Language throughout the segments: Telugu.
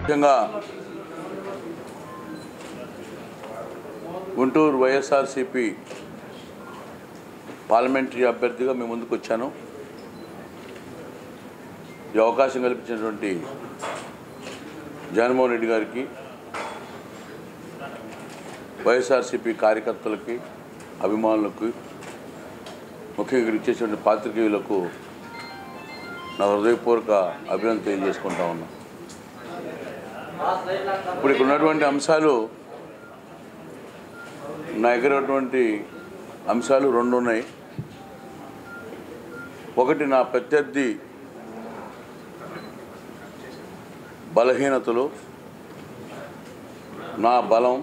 ముఖ్యంగా గుంటూరు వైఎస్ఆర్సిపి పార్లమెంటరీ అభ్యర్థిగా మీ ముందుకు వచ్చాను ఈ అవకాశం కల్పించినటువంటి జగన్మోహన్ రెడ్డి గారికి వైఎస్ఆర్సిపి కార్యకర్తలకి అభిమానులకు ముఖ్యంగా ఇక్కడ ఇచ్చేటువంటి పాత్రికేయులకు నా హృదయపూర్వక అభినందన తెలియజేసుకుంటా ఉన్నా ఇప్పుడు ఇక్కడ ఉన్నటువంటి అంశాలు నా దగ్గర ఉన్నటువంటి అంశాలు రెండు ఉన్నాయి ఒకటి నా ప్రత్యర్థి బలహీనతలు నా బలం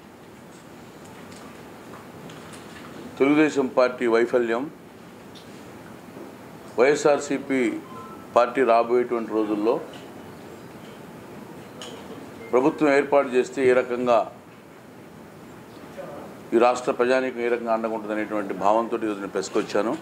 తెలుగుదేశం పార్టీ వైఫల్యం వైఎస్ఆర్సిపి పార్టీ రాబోయేటువంటి రోజుల్లో ప్రభుత్వం ఏర్పాటు చేస్తే ఏ రకంగా ఈ రాష్ట్ర ప్రజానీకం ఏ రకంగా అండగా ఉంటుంది అనేటువంటి భావంతో ఈరోజు నేను పెసుకొచ్చాను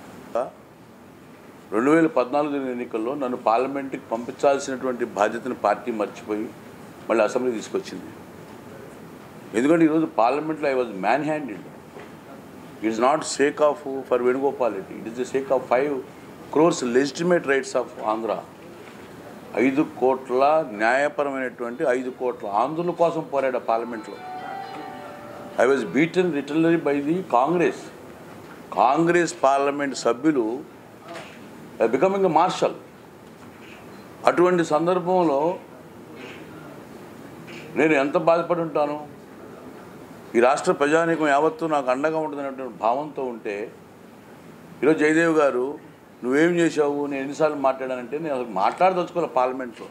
రెండు వేల పద్నాలుగు జరిగిన ఎన్నికల్లో నన్ను పార్లమెంట్కి పంపించాల్సినటువంటి బాధ్యతను పార్టీ మర్చిపోయి మళ్ళీ అసెంబ్లీ తీసుకొచ్చింది ఎందుకంటే ఈరోజు పార్లమెంట్లో I was manhandled it is not sake of for Venugopal Reddy it is the sake of five crores legitimate rights of Andhra ఐదు కోట్ల న్యాయపరమైనటువంటి ఐదు కోట్ల ఆంధ్రుల కోసం పోరాడా పార్లమెంట్లో ఐ వాజ్ బీటన్ రిటర్నరీ by the Congress Congress parliament సభ్యులు బికమింగ్ మార్షల్ అటువంటి సందర్భంలో నేను ఎంత బాధపడి ఉంటాను ఈ రాష్ట్ర ప్రజానీకం యావత్తు నాకు అండగా ఉంటుందనేటువంటి భావంతో ఉంటే ఈరోజు జయదేవ్ గారు నువ్వేం చేశావు నేను ఎన్నిసార్లు మాట్లాడానంటే నేను అసలు మాట్లాడదలుచుకోవాలి పార్లమెంట్లో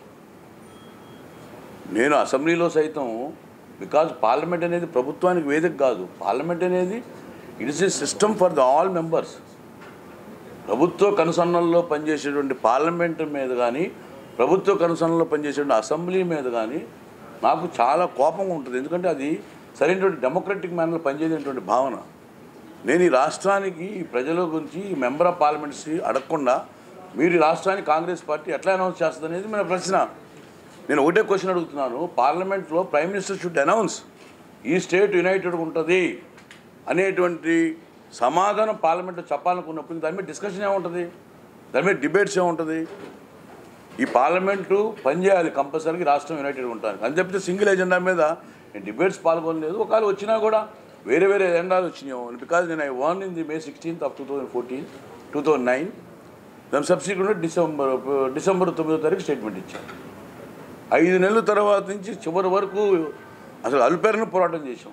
నేను అసెంబ్లీలో సైతం బికాజ్ పార్లమెంట్ అనేది ప్రభుత్వానికి వేదిక కాదు పార్లమెంట్ అనేది it is a system for the all members ప్రభుత్వ కనుసన్నల్లో పనిచేసేటువంటి పార్లమెంట్ మీద కానీ ప్రభుత్వ కనుసన్నల్లో పనిచేసేటువంటి అసెంబ్లీ మీద కానీ నాకు చాలా కోపం ఉంటుంది ఎందుకంటే అది సరైనటువంటి డెమోక్రటిక్ మేనర్లో పనిచేసేటువంటి భావన నేను ఈ రాష్ట్రానికి ఈ ప్రజల గురించి ఈ మెంబర్ ఆఫ్ పార్లమెంట్స్ అడగకుండా మీరు ఈ రాష్ట్రానికి కాంగ్రెస్ పార్టీ ఎట్లా అనౌన్స్ చేస్తుంది అనేది మన ప్రశ్న నేను ఒకటే క్వశ్చన్ అడుగుతున్నాను పార్లమెంట్లో ప్రైమ్ మినిస్టర్ షుడ్ అనౌన్స్ ఈ స్టేట్ యునైటెడ్ ఉంటుంది అనేటువంటి సమాధానం పార్లమెంట్లో చెప్పాలనుకున్నప్పుడు దాని మీద డిస్కషన్ ఏముంటుంది దాని మీద డిబేట్స్ ఏముంటుంది ఈ పార్లమెంటు పనిచేయాలి కంపల్సరీగా రాష్ట్రం యునైటెడ్ ఉంటాను అని చెప్తే సింగిల్ ఎజెండా మీద నేను డిబేట్స్ పాల్గొనలేదు ఒకవేళ వచ్చినా కూడా వేరే వేరే ఎజెండాలు వచ్చినాయో బికాజ్ నేను I won in the May sixteenth of two thousand fourteen two thousand nine దాని సబ్సిక్వెంట్ డిసెంబర్ డిసెంబర్ తొమ్మిదో తారీఖు స్టేట్మెంట్ ఇచ్చాను ఐదు నెలల తర్వాత నుంచి చివరి వరకు అసలు అలుపెరను పోరాటం చేశాం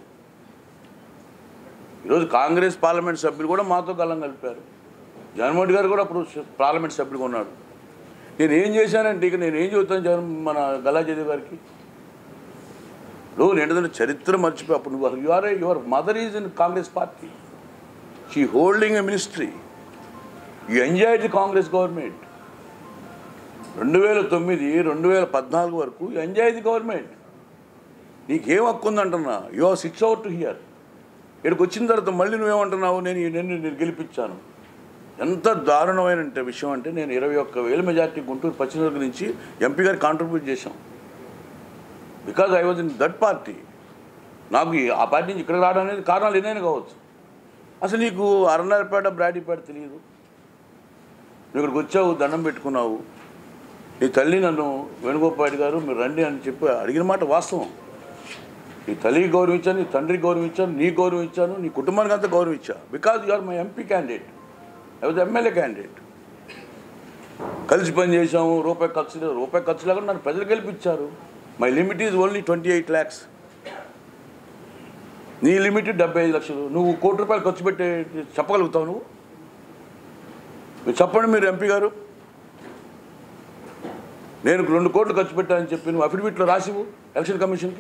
ఈరోజు కాంగ్రెస్ పార్లమెంట్ సభ్యులు కూడా మాతో గల్లం కలిపారు జగన్మోహన్ గారు కూడా అప్పుడు పార్లమెంట్ సభ్యులుగా ఉన్నాడు నేను ఏం చేశానంటే ఇక నేను ఏం చెబుతాను జగన్ మన గల్లా జయదేవ్ గారికి నువ్వు ఏంటంటే చరిత్ర మర్చిపోయి అప్పుడు నువ్వు you are your mother is in Congress party she holding a ministry you enjoy the Congress government రెండు వేల తొమ్మిది రెండు వేల పద్నాలుగు వరకు ఎంజాయ్ ది గవర్నమెంట్ నీకేం హక్కు ఉందంటున్నా you are six out to here ఇక్కడికి వచ్చిన తర్వాత మళ్ళీ నువ్వేమంటున్నావు నేను ఈ- నేను నేను గెలిపించాను ఎంత దారుణమైన అంటే విషయం అంటే నేను ఇరవై ఒక్క వేల మెజార్టీ గుంటూరు పశ్చిమ వర్గం నుంచి ఎంపీ గారికి కాంట్రిబ్యూట్ చేశాం because I was in that party నాకు ఈ- ఆ పార్టీ నుంచి ఇక్కడ రావడం అనేది కారణాలు ఎన్నైనా కావచ్చు అసలు నీకు అరణారపేట బ్రాడీపేట తెలియదు నువ్వు ఇక్కడికి వచ్చావు దండం పెట్టుకున్నావు నీ తల్లి నన్ను వేణుగోపాల్ గారు మీరు రండి అని చెప్పి అడిగిన మాట వాస్తవం నీ తల్లికి గౌరవించాను నీ తండ్రికి గౌరవించాను నీ గౌరవించాను నీ కుటుంబానికి అంతా గౌరవించా because you are my MP candidate I was MLA candidate కలిసి పని చేసాము రూపాయి ఖర్చు లేదు రూపాయి ఖర్చు లేకుండా నన్ను ప్రజలు గెలిపించారు my limit is only twenty eight lakhs నీ లిమిట్ డెబ్బై ఐదు లక్షలు నువ్వు కోటి రూపాయలు ఖర్చు పెట్టే చెప్పగలుగుతావు నువ్వు మీరు చెప్పండి మీరు ఎంపీ గారు నేను రెండు కోట్లు ఖర్చు పెట్టానని చెప్పి నువ్వు అఫిడవిట్లో రాసివు ఎలక్షన్ కమిషన్కి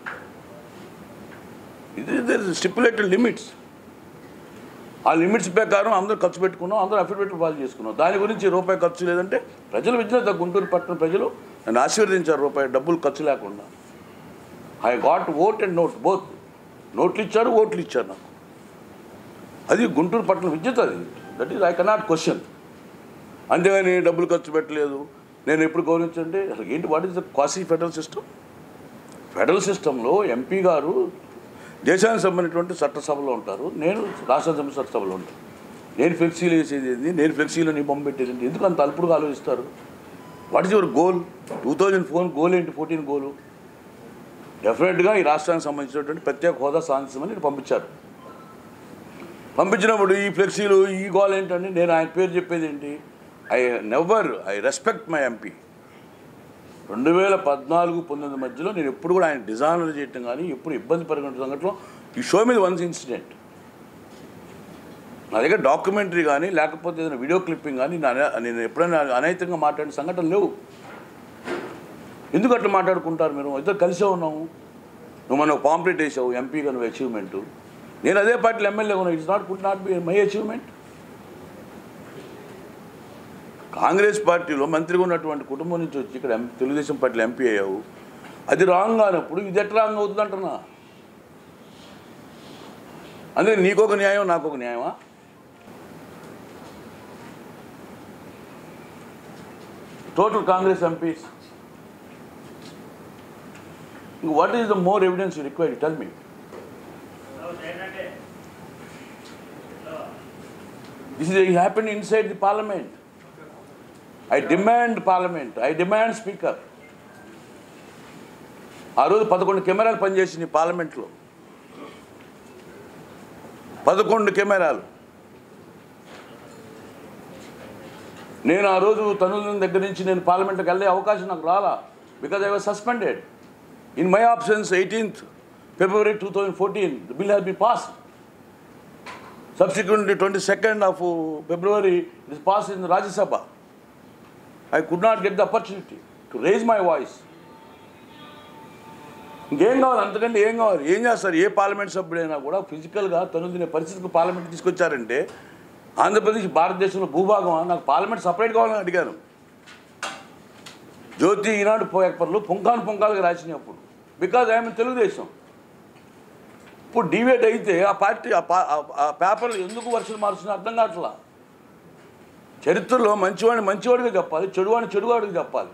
ఇది స్టిపులేటెడ్ లిమిట్స్ ఆ లిమిట్స్ ప్రకారం అందరూ ఖర్చు పెట్టుకున్నాం అందరూ అఫిడవిట్ ఫాల్ చేసుకున్నాం దాని గురించి రూపాయి ఖర్చు లేదంటే ప్రజలు విజ్ఞత గుంటూరు పట్టణ ప్రజలు నన్ను ఆశీర్వదించారు రూపాయి డబ్బులు ఖర్చు లేకుండా I got vote and note both నోట్లు ఇచ్చారు ఓట్లు ఇచ్చారు నాకు అది గుంటూరు పట్టణ విద్యుత్ అది that is I cannot question అంతేగాని డబ్బులు ఖర్చు పెట్టలేదు నేను ఎప్పుడు గౌరవించండి అసలు ఏంటి what is the quasi federal system federal సిస్టంలో ఎంపీ గారు దేశానికి సంబంధించినటువంటి చట్టసభలో ఉంటారు నేను రాష్ట్ర సభ చట్టసభలో ఉంటాను నేను ఫ్లెక్సీలు వేసేది ఏంది నేను ఫ్లెక్సీలో నీ బొమ్మ పెట్టేది ఏంటి ఎందుకు అంత అల్పుడుగా ఆలోచిస్తారు what is your goal two thousand four goal ఏంటి ఫోర్టీన్ గోలు డెఫినెట్గా ఈ రాష్ట్రానికి సంబంధించినటువంటి ప్రత్యేక హోదా సాధించమని నేను పంపించారు పంపించినప్పుడు ఈ ఫ్లెక్సీలు ఈ గోల్ ఏంటంటే నేను ఆయన పేరు చెప్పేది ఏంటి I never I respect my MP రెండు వేల పద్నాలుగు పంతొమ్మిది మధ్యలో నేను ఎప్పుడు కూడా ఆయన డిజాైనర్ చేయటం కానీ ఎప్పుడు ఇబ్బంది పరిగణ సంఘటనలో ఈ షో మీద వన్స్ ఇన్సిడెంట్ నా దగ్గర డాక్యుమెంటరీ కానీ లేకపోతే ఏదైనా వీడియో క్లిప్పింగ్ కానీ నా నేను ఎప్పుడైనా అనైతికంగా మాట్లాడిన సంఘటనలు లేవు ఎందుకు అట్లా మాట్లాడుకుంటారు మీరు ఇద్దరు కలిసే ఉన్నాము నువ్వు మనం పాంప్లెట్ వేసావు ఎంపీగా నువ్వు అచీవ్మెంట్ నేను అదే పార్టీలో ఎమ్మెల్యే ఉన్నా it's not could not be my achievement Congress పార్టీలో మంత్రిగా ఉన్నటువంటి కుటుంబం నుంచి వచ్చి ఇక్కడ ఎం- తెలుగుదేశం పార్టీలో ఎంపీ అయ్యావు అది రాంగ్ అయినప్పుడు ఇది ఎట్లా రాంగ్ అవుతుంది అంటున్నా అందుకే నీకొక న్యాయం నాకొక న్యాయమా total Congress MPs what is the more evidence you required tell me this is happen inside the parliament I demand parliament I demand speaker ఆ రోజు పదకొండు కెమెరాలు పనిచేసింది పార్లమెంట్లో పదకొండు కెమెరాలు నేను ఆ రోజు తనుల దగ్గర నుంచి నేను పార్లమెంట్కి వెళ్ళే అవకాశం నాకు రాలా because I was suspended in my options eighteenth February two thousand fourteen the bill has be passed subsequently 22nd of uh, February it is passed in the Rajya Sabha. I could not get the opportunity to raise my voice. ఇంకేం కావాలి అంతకంటే ఏం కావాలి ఏం చేస్తారు ఏ పార్లమెంట్ సభ్యుడైనా కూడా ఫిజికల్గా తను తినే పరిస్థితికి పార్లమెంట్ తీసుకొచ్చారంటే ఆంధ్రప్రదేశ్ భారతదేశంలో భూభాగం నాకు పార్లమెంట్ సపరేట్ కావాలని అడిగాను జ్యోతి ఈనాడు పేపర్లు పుంకాను పుంకాలుగా రాసినప్పుడు బికాజ్ ఐఎమ్ తెలుగుదేశం ఇప్పుడు డివేట్ అయితే ఆ పార్టీ ఆ పా- ఆ- ఆ పేపర్లు ఎందుకు వర్షాలు మారుస్తున్నా అర్థం కావట్లా చరిత్రలో మంచివాడిని మంచివాడిగా చెప్పాలి చెడువాడిని చెడువాడిగా చెప్పాలి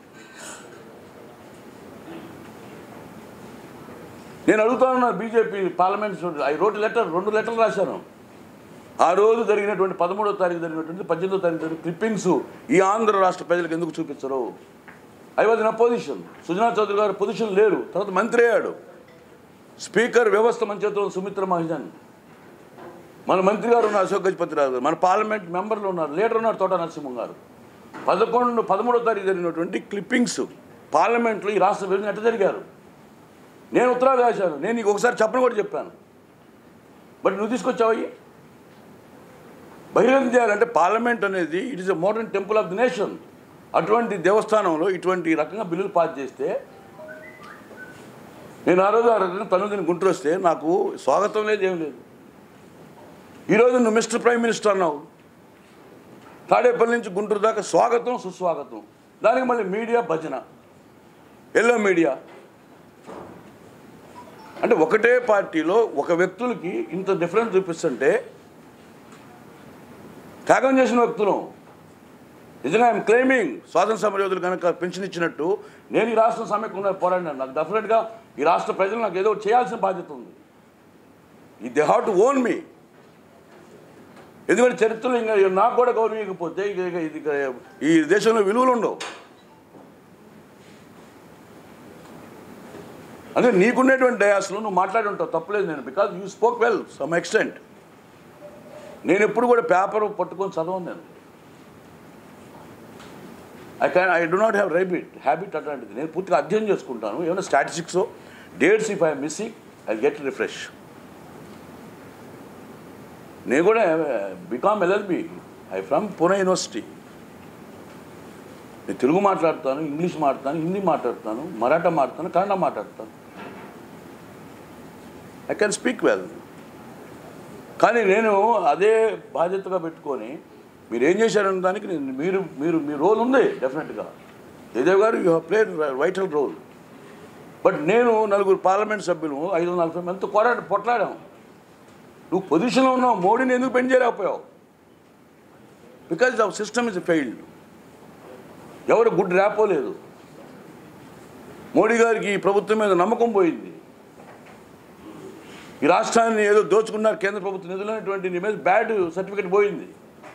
నేను అడుగుతా ఉన్నాను BJP parliament I wrote letter రెండు లెటర్లు రాశాను ఆ రోజు జరిగినటువంటి పదమూడో తారీఖు జరిగినటువంటి పద్దెనిమిదో తారీఖు జరిగిన క్లిప్పింగ్స్ ఈ ఆంధ్ర రాష్ట్ర ప్రజలకు ఎందుకు చూపించరు I was in opposition Sujana Chowdary గారు పొజిషన్ లేరు తర్వాత మంత్రి అయ్యాడు స్పీకర్ వ్యవస్థ మన చేతిలో ఉంది, సుమిత్ర మహాజన్ మన మంత్రి గారు ఉన్నారు అశోక్ గజపతి రావు గారు మన పార్లమెంట్ మెంబర్లు ఉన్నారు లీడర్ ఉన్నారు తోట నరసింహం గారు పదకొండు పదమూడో తారీఖు జరిగినటువంటి క్లిప్పింగ్స్ పార్లమెంట్లో ఈ రాష్ట్ర విభజన ఎట్ట జరిగారు నేను ఉత్తరాలు రాశాను నేను నీకు ఒకసారి చెప్పను కూడా చెప్పాను బట్ నువ్వు తీసుకొచ్చావు బహిరంగ చేయాలంటే పార్లమెంట్ అనేది it is a modern temple of the nation అటువంటి దేవస్థానంలో ఇటువంటి రకంగా బిల్లులు పాస్ చేస్తే నేను ఆ రోజు ఆ రకంగా తను నేను గుంటూరు వస్తే నాకు స్వాగతం లేదు ఏం లేదు ఈరోజు నువ్వు మిస్టర్ ప్రైమ్ మినిస్టర్ అన్నావు తాడేపల్లి నుంచి గుంటూరు దాకా స్వాగతం సుస్వాగతం దానికి మళ్ళీ మీడియా భజన ఎల్లో మీడియా అంటే ఒకటే పార్టీలో ఒక వ్యక్తులకి ఇంత డిఫరెన్స్ చూపిస్తుంటే త్యాగం చేసిన వ్యక్తులు నిజంగా ఐఎమ్ క్లెయిమింగ్ స్వాతంత్ర సమరయోధులు కనుక పెన్షన్ ఇచ్చినట్టు నేను ఈ రాష్ట్రం సమ్మెకుండా పోరాడినాను నాకు డెఫినెట్గా ఈ రాష్ట్ర ప్రజలు నాకు ఏదో ఒకటి చేయాల్సిన బాధ్యత ఉంది ఈ they have to own me ఎందుకంటే చరిత్రలో ఇంకా నాకు కూడా గౌరవించకపోతే ఇక ఇక ఇది ఇక ఈ దేశంలో విలువలు ఉండవు అదే నీకున్నటువంటి డయాస్లో నువ్వు మాట్లాడి ఉంటావు తప్పలేదు నేను because you spoke well some extent నేను ఎప్పుడు కూడా పేపర్ పట్టుకొని చదవను నేను I can I do not have rabbit habit అట్లాంటిది నేను పూర్తిగా అధ్యయనం చేసుకుంటాను ఏమైనా statistics dates if I missing I get refresh నేను కూడా BCom LLB I from Pune university నేను తెలుగు మాట్లాడతాను ఇంగ్లీష్ మాట్లాడతాను హిందీ మాట్లాడతాను మరాఠా మాట్లాడతాను కన్నడ మాట్లాడతాను ఐ కెన్ స్పీక్ వెల్ కానీ నేను అదే బాధ్యతగా పెట్టుకొని మీరు ఏం చేశారన్న దానికి నేను మీరు మీరు మీ రోల్ ఉంది డెఫినెట్గా జయదేవ్ గారు you have played vital role but నేను నలుగురు పార్లమెంట్ సభ్యులు ఐదు వందల నలభై మందితో పోరాట పొట్లాడాం నువ్వు పొజిషన్లో ఉన్నావు మోడీని ఎందుకు పెంచలేకపోయావు because the system is failed ఎవరు గుడ్ ర్యాపో లేదు మోడీ గారికి ఈ ప్రభుత్వం మీద నమ్మకం పోయింది ఈ రాష్ట్రాన్ని ఏదో దోచుకున్నారు కేంద్ర ప్రభుత్వ నిధులు అనేటువంటి నీ మీద బ్యాడ్ సర్టిఫికేట్ పోయింది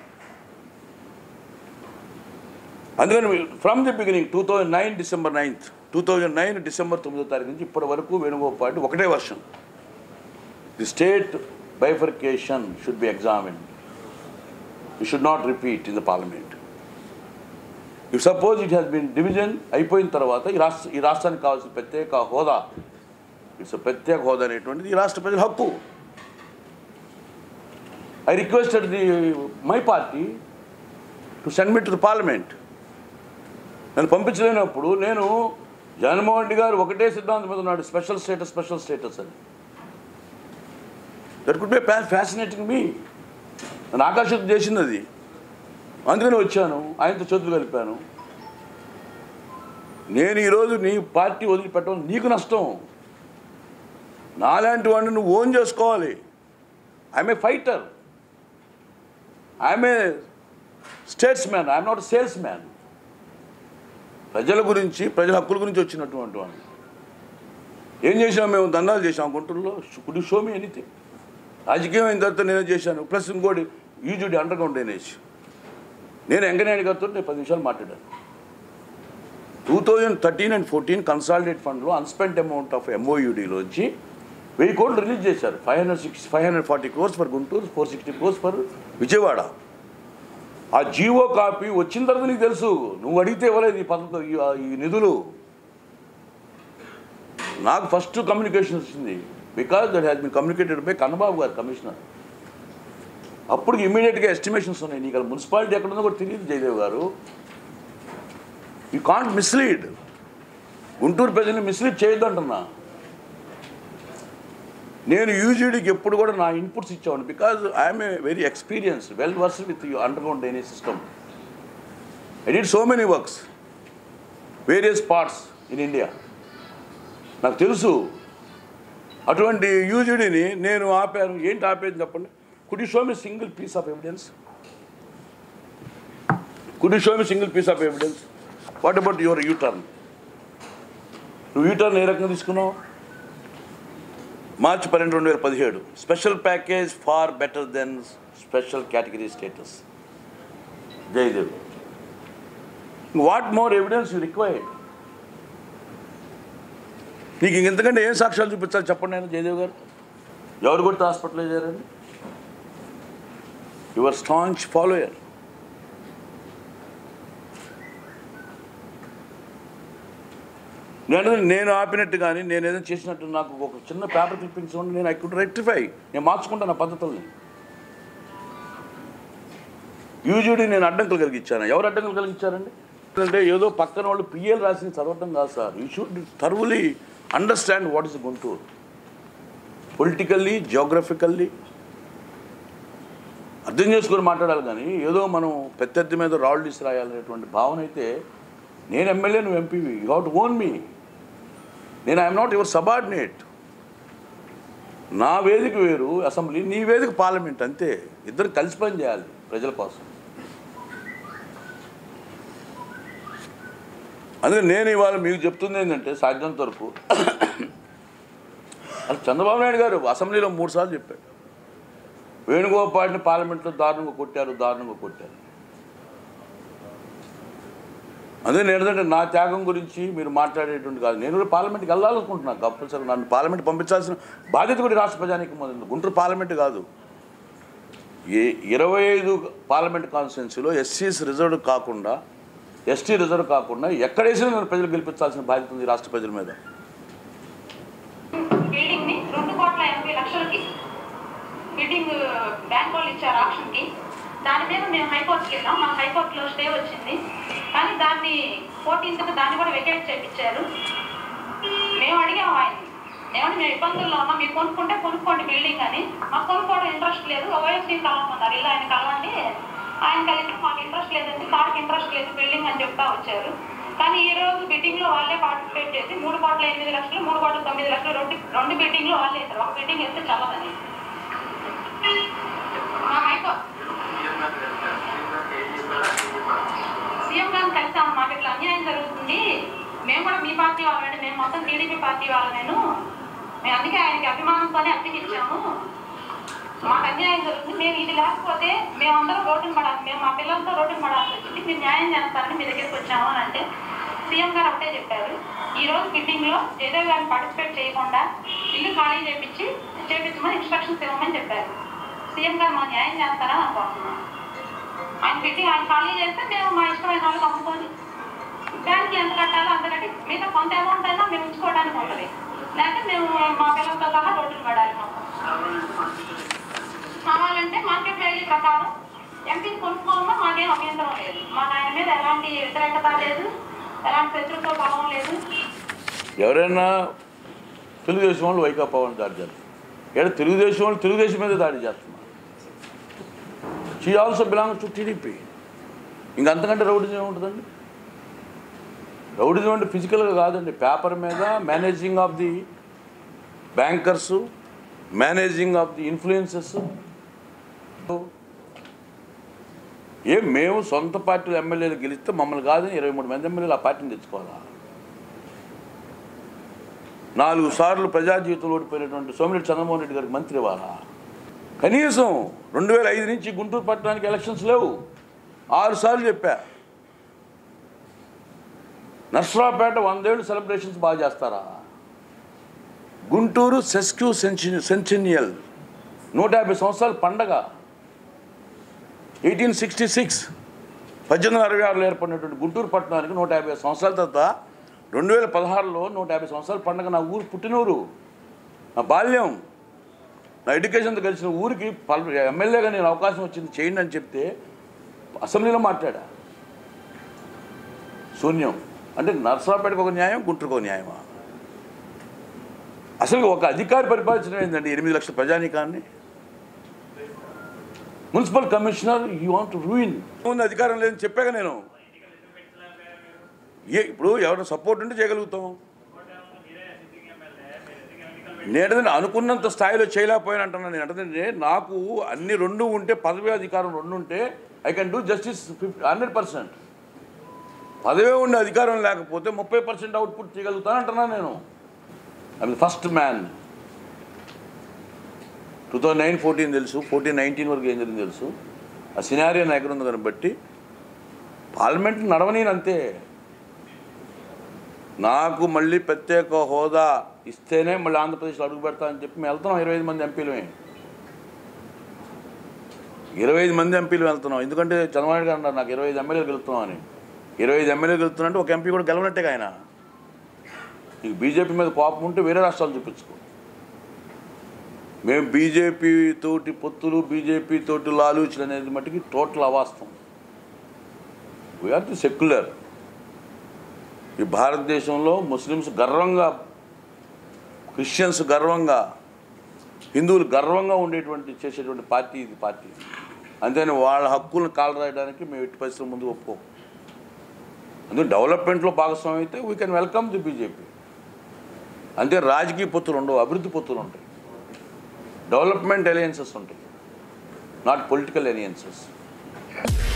అందుకని from the beginning two thousand nine December ninth two thousand nine December తొమ్మిదో తారీఖు నుంచి ఇప్పటి వరకు వేణుగోపాల్ ఒకటే వర్షం the state bifurcation should be examine you should not repeat in the parliament if suppose it has been division అయిపోయిన తర్వాత ఈ రాష్ట్ర ఈ రాష్ట్రానికి కావాల్సిన ప్రత్యేక హోదా ఇట్స్ ప్రత్యేక హోదా అనేటువంటిది ఈ రాష్ట్ర ప్రజల హక్కు I requested the my party to send me to the parliament నన్ను పంపించలేనప్పుడు నేను జగన్మోహన్ రెడ్డి గారు ఒకటే సిద్ధాంతం మీద ఉన్నాడు స్పెషల్ స్టేటస్ స్పెషల్ స్టేటస్ అని that could be fascinating me నన్ను ఆకర్షిత చేసింది అది అందుకని వచ్చాను ఆయనతో చేతులు కలిపాను నేను ఈరోజు నీ పార్టీ వదిలిపెట్టడం నీకు నష్టం నాలాంటి వాడిని నువ్వు ఓన్ చేసుకోవాలి I'm a fighter I'm a statesman I'm not salesman ప్రజల గురించి ప్రజల హక్కుల గురించి వచ్చినటువంటి వాడిని ఏం చేసాం మేము దండాలు చేసాం గుంటూరులో కుడి షో మీ ఎనీథింగ్ రాజకీయం అయిన తర్వాత నేనే చేశాను ప్లస్ ఇంకోటి యూజుడి అండర్ గ్రౌండ్ డ్రైనేజ్ నేను వెంకయ్యనాయుడు గారితో నేను పది నిమిషాలు మాట్లాడాను two thousand thirteen and fourteen consolidate ఫండ్లో అన్స్పెంట్ అమౌంట్ ఆఫ్ ఎంఓయూడీలోంచి వెయ్యి కోట్లు రిలీజ్ చేశారు five hundred six five hundred forty crores for Guntur four sixty crores for Vijayawada ఆ జీవో కాపీ వచ్చిన తర్వాత నీకు తెలుసు నువ్వు అడిగితే ఇవ్వలేదు ఈ పథకం ఈ- ఈ నిధులు నాకు ఫస్ట్ కమ్యూనికేషన్ వచ్చింది because that has been communicated by Kannababu గారు కమిషనర్ అప్పుడు ఇమీడియట్గా ఎస్టిమేషన్స్ ఉన్నాయి నీకు అక్కడ మున్సిపాలిటీ ఎక్కడ ఉందో కూడా తెలియదు జయదేవ్ గారు యూ కాంట్ మిస్లీడ్ గుంటూరు ప్రజల్ని మిస్లీడ్ చేయొద్దు అంటున్నా నేను యూజీడీకి ఎప్పుడు కూడా నా ఇన్పుట్స్ ఇచ్చేవాడిని because I'm a very experience well versed with you underground drainage system I did so many works various parts in India నాకు తెలుసు అటువంటి యూజీడీని నేను ఆపాను ఏంటి ఆపేది చెప్పండి could you show me single piece of evidence could you show me single piece of evidence what about your U turn నువ్వు యూటర్న్ ఏ రకంగా తీసుకున్నావు మార్చి పన్నెండు రెండు వేల పదిహేడు special package far better then special category status Jayadev what more evidence you required నీకు ఇంతకంటే ఏం సాక్ష్యాలు చూపించాలి చెప్పండి నేను జయదేవ్ గారు ఎవరు కొడితే హాస్పిటల్ చేయారండి యువర్ స్టాంచ్ ఫాలోయర్ నేను నేను ఆపినట్టు కానీ నేను ఏదైనా చేసినట్టు నాకు ఒక చిన్న పేపర్ క్లిప్పింగ్స్ ఉండి నేను ఐ కుడ్ రెక్టిఫై నేను మార్చుకుంటాను నా పద్ధతుల్ని యూజువలీ నేను అడ్డంకులు కలిగించాను ఎవరు అడ్డంకులు కలిగించారండి అంటే ఏదో పక్కన వాళ్ళు పిఎల్ రాసిన చదవటం కాదు sir you should thoroughly understand what is Guntur politically geographically అర్థం చేసుకొని మాట్లాడాలి కానీ ఏదో మనం ప్రత్యర్థి మీద రాళ్ళు తీసి రాయాలనేటువంటి భావన అయితే నేను ఎమ్మెల్యే నువ్వు ఎంపీవి you have to own me నేను ఐఎమ్ నాట్ యువర్ సబార్డినేట్ నా వేదిక వేరు అసెంబ్లీ నీ వేదిక పార్లమెంట్ అంతే ఇద్దరు కలిసి పని చేయాలి ప్రజల కోసం అందుకే నేను ఇవాళ మీకు చెప్తుంది ఏంటంటే సాధ్యంత వరకు అది చంద్రబాబు నాయుడు గారు అసెంబ్లీలో మూడు సార్లు చెప్పాడు వేణుగోపాల్ని పార్లమెంట్లో దారుణంగా కొట్టారు దారుణంగా కొట్టారు అదే నేను ఏంటంటే నా త్యాగం గురించి మీరు మాట్లాడేటువంటి కాదు నేను కూడా పార్లమెంట్కి వెళ్ళాలనుకుంటున్నాను కంపల్సరీ నన్ను పార్లమెంట్ పంపించాల్సిన బాధ్యత కూడా ఈ రాష్ట్ర ప్రజానికి మొదలు గుంటూరు పార్లమెంట్ కాదు ఏ ఇరవై ఐదు పార్లమెంట్ కాన్స్టిట్యున్సీలో ఎస్సీస్ రిజర్వ్ కాకుండా ఎస్టీ రిజర్వ్ కాకుండా ఎక్కడేసినా నేను ప్రజలు గెలిపించాల్సిన బాధ్యత ఉంది ఈ రాష్ట్ర ప్రజల మీద బిల్డింగ్ ని రెండు కోట్ల ఎనభై లక్షలకి బిల్డింగ్ బ్యాంక్ వాళ్ళు ఇచ్చారు ఆప్షన్ కి దాని మీద మేము హైకోర్టుకి వెళ్ళాం మాకు హైకోర్టులో స్టే వచ్చింది కానీ దాన్ని ఫోర్టీన్త్ దాన్ని కూడా వెకేట్ చేయించారు మేము అడిగాము ఆయన ఏమంటే మేము ఇబ్బందుల్లో ఉన్నాం మీరు కొనుక్కుంటే కొనుక్కోండి బిల్డింగ్ అని మాకు కొనుక్కోవడం ఇంట్రెస్ట్ లేదు ఓఎస్సీ కలవమన్నారు ఇలా ఆయన కలవండి ఆయన కలిసి మాకు ఇంట్రెస్ట్ లేదండి సార్కి ఇంట్రెస్ట్ లేదు బిల్డింగ్ అని చెప్తా వచ్చారు కానీ ఈ రోజు బిడ్డింగ్ లో వాళ్ళే పార్టిసిపేట్ చేసి మూడు కోట్ల ఎనిమిది లక్షలు మూడు కోట్ల తొమ్మిది లక్షలు రెండు రెండు బిడ్డింగ్ లో వాళ్ళే వేశారు ఒక బిడ్డింగ్ వేస్తే చల్లదని మా హైకో సీఎం గారిని కలిసాము మాకు ఇట్లా మొత్తం టీడీపీ పార్టీ వాళ్ళు నేను మేము అందుకే ఆయనకి అభిమానంతోనే అప్పగించాము మాకు అన్యాయం జరుగుతుంది మేము ఇది లేకపోతే మేమందరం రోడ్డున పడాలి మేము మా పిల్లలతో రోడ్డున పడాల్సి వచ్చింది మీరు న్యాయం చేస్తారని మీ దగ్గరికి వచ్చాము అని అంటే సీఎం గారు ఒకటే చెప్పారు ఈ రోజు మీటింగ్ లో జయదేవ్ గారిని పార్టిసిపేట్ చేయకుండా ఇల్లు ఖాళీ చేపించి చేపించమని ఇన్స్ట్రక్షన్స్ ఇవ్వమని చెప్పారు సీఎం గారు మా న్యాయం చేస్తారా అనుకుంటున్నాం ఆయన మీటింగ్ ఆయన ఖాళీ చేస్తే మేము మా ఇష్టమైన వాళ్ళకి అమ్ముకొని బ్యాంక్కి ఎంత కట్టాలో అంత కట్టి మిగతా కొంత అమౌంట్ అయినా మేము ఉంచుకోవడానికి ఉంటుంది లేకపోతే మేము మా పిల్లలతో సహా రోడ్డున పడాలి మాకు కావాలంటే మార్కెట్ వాల్యూ ప్రకారం ఎంపీ కొనుక్కోవడం మాకేం అభ్యంతరం లేదు మాకు ఆయన మీద ఎలాంటి వ్యతిరేకత లేదు ఎలాంటి శత్రుత్వ భావం లేదు ఎవరైనా తెలుగుదేశం వాళ్ళు వైకాపా వాళ్ళని దాడి చేస్తారు ఇక్కడ తెలుగుదేశం వాళ్ళు తెలుగుదేశం మీద దాడి చేస్తున్నారు she also belongs to TDP ఇంకంతకంటే రౌడిజం ఏముంటుందండి రౌడిజం అంటే ఫిజికల్గా కాదండి పేపర్ మీద managing of the bankers managing of the influences ఏం మేము సొంత పార్టీలు ఎమ్మెల్యేలు గెలిస్తే మమ్మల్ని కాదని ఇరవై మూడు మంది ఎమ్మెల్యేలు ఆ పార్టీని తెచ్చుకోవాలా నాలుగు సార్లు ప్రజా జీవితంలో ఓడిపోయినటువంటి సోమిరెడ్డి చంద్రమోహన్ రెడ్డి గారికి మంత్రి ఇవ్వాలా కనీసం రెండు వేల ఐదు నుంచి గుంటూరు పట్టణానికి ఎలక్షన్స్ లేవు ఆరు సార్లు చెప్పా నర్సరావుపేట వందేళ్ళు సెలబ్రేషన్స్ బాగా చేస్తారా గుంటూరు సెస్క్యూ సెంచి సెంచినియల్ నూట యాభై సంవత్సరాల పండగ ఎయిటీన్ సిక్స్టీ సిక్స్ పద్దెనిమిది వందల అరవై ఆరులో ఏర్పడినటువంటి గుంటూరు పట్టణానికి నూట యాభై సంవత్సరాల తర్వాత రెండు వేల పదహారులో నూట యాభై సంవత్సరాల పండగ నా ఊరు పుట్టినూరు నా బాల్యం నా ఎడ్యుకేషన్తో కలిసిన ఊరికి పల్ ఎమ్మెల్యేగా నేను అవకాశం వచ్చింది చేయండి అని చెప్తే అసెంబ్లీలో మాట్లాడా శూన్యం అంటే నర్సరావుపేటకు ఒక న్యాయం గుంటూరుకు ఒక న్యాయమా అసలు ఒక అధికారి పరిపాలించడం ఏంటండి ఎనిమిది లక్షల ప్రజానీకాన్ని municipal commissioner you want ruin ముందు అధికారం లేదని చెప్పాక నేను ఏ ఇప్పుడు ఎవరైనా సపోర్ట్ ఉంటే చేయగలుగుతాం నేను అనుకున్నంత స్థాయిలో చేయలేకపోయాను అంటున్నాను నేను అంటే నాకు అన్ని రెండు ఉంటే పదవి అధికారం రెండు ఉంటే I can do justice fifty hundred percent పదవే ఉండే అధికారం లేకపోతే ముప్పై పర్సెంట్ అవుట్పుట్ చేయగలుగుతాను అంటున్నాను నేను I first man two thousand nine fourteen తెలుసు ఫోర్టీన్ నైన్టీన్ వరకు ఏం జరిగింది తెలుసు ఆ సినారియో నా ఎక్కడ ఉంది దాన్ని బట్టి పార్లమెంట్ నడవనీని అంతే నాకు మళ్ళీ ప్రత్యేక హోదా ఇస్తేనే మళ్ళీ ఆంధ్రప్రదేశ్లో అడుగు పెడతా అని చెప్పి మేము వెళ్తున్నాం ఇరవై ఐదు మంది ఎంపీలమే ఇరవై ఐదు మంది ఎంపీలు వెళ్తున్నాం ఎందుకంటే చంద్రబాబు నాయుడు గారు అన్నారు నాకు ఇరవై ఐదు ఎమ్మెల్యేలు గెలుస్తున్నాం అని ఇరవై ఐదు ఎమ్మెల్యేలు గెలుతున్నా అంటే ఒక ఎంపీ కూడా గెలవనట్టేగా ఆయన నీకు బీజేపీ మీద కోపం ఉంటే వేరే రాష్ట్రాలు చూపించుకో మేము బీజేపీ తోటి పొత్తులు బీజేపీ తోటి లాలూచులు అనేది మట్టుకి టోటల్ అవాస్తవం వీఆర్ ది సెక్యులర్ ఈ భారతదేశంలో ముస్లిమ్స్ గర్వంగా క్రిస్టియన్స్ గర్వంగా హిందువులు గర్వంగా ఉండేటువంటి చేసేటువంటి పార్టీ ఇది పార్టీ అంతేని వాళ్ళ హక్కులను కాలరాయడానికి మేము ఎట్టి పరిస్థితుల ముందు ఒప్పుకోం అందుకే డెవలప్మెంట్లో భాగస్వామ్యం అయితే we can welcome the BJP అంతే రాజకీయ పొత్తులు ఉండవు అభివృద్ధి పొత్తులు ఉంటాయి డెవలప్మెంట్ అలయన్సెస్ ఉంటాయి నాట్ పొలిటికల్ అలయన్సెస్